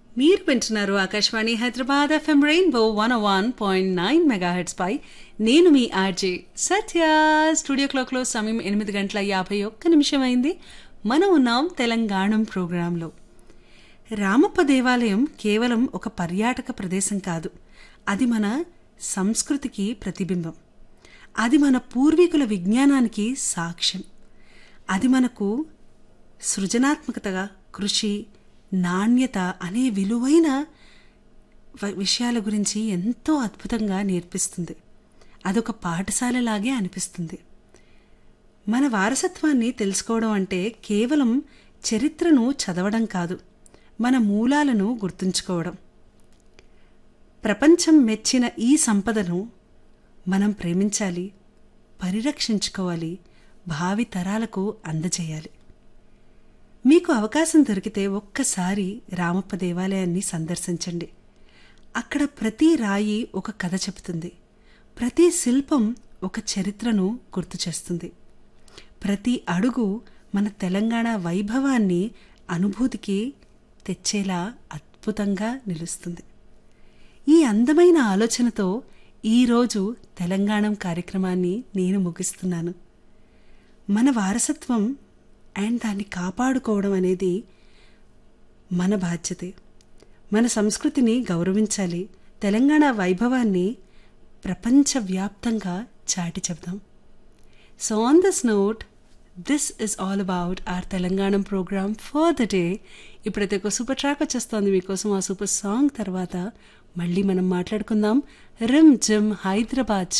మీరు వింటున్నారు Akashvani Hyderabad FM rainbow one one point nine megahertz పై నేను మీ ఆర్జే సత్య స్టూడియో క్లాక్లో సమయం ఎనిమిది గంటల యాభై ఒక్క నిమిషం అయింది మనం ఉన్నాం తెలంగాణం ప్రోగ్రాంలో రామప్ప దేవాలయం కేవలం ఒక పర్యాటక ప్రదేశం కాదు అది మన సంస్కృతికి ప్రతిబింబం అది మన పూర్వీకుల విజ్ఞానానికి సాక్ష్యం అది మనకు సృజనాత్మకతగా కృషి నాణ్యత అనే విలువైన వ- విషయాల గురించి ఎంతో అద్భుతంగా నేర్పిస్తుంది అదొక పాఠశాలలాగే అనిపిస్తుంది మన వారసత్వాన్ని తెలుసుకోవడం అంటే కేవలం చరిత్రను చదవడం కాదు మన మూలాలను గుర్తుంచుకోవడం ప్రపంచం మెచ్చిన ఈ సంపదను మనం ప్రేమించాలి పరిరక్షించుకోవాలి భావి తరాలకు అందజేయాలి మీకు అవకాశం దొరికితే ఒక్కసారి రామప్ప దేవాలయాన్ని సందర్శించండి అక్కడ ప్రతి రాయి ఒక కథ చెబుతుంది ప్రతి శిల్పం ఒక చరిత్రను గుర్తు చేస్తుంది ప్రతి అడుగు మన తెలంగాణ వైభవాన్ని అనుభూతికి తెచ్చేలా అద్భుతంగా నిలుస్తుంది ఈ అందమైన ఆలోచనతో ఈరోజు తెలంగాణం కార్యక్రమాన్ని నేను ముగిస్తున్నాను మన వారసత్వం అండ్ దాన్ని కాపాడుకోవడం అనేది మన బాధ్యతే మన సంస్కృతిని గౌరవించాలి తెలంగాణ వైభవాన్ని ప్రపంచవ్యాప్తంగా చాటి చెప్దాం so on this note this is all about our Telangana program for the day ఇప్పుడైతే ఒక సూపర్ ట్రాక్ వచ్చేస్తోంది మీకోసం ఆ సూపర్ సాంగ్ తర్వాత మళ్ళీ మనం మాట్లాడుకుందాం రిమ్ జిమ్ హైదరాబాద్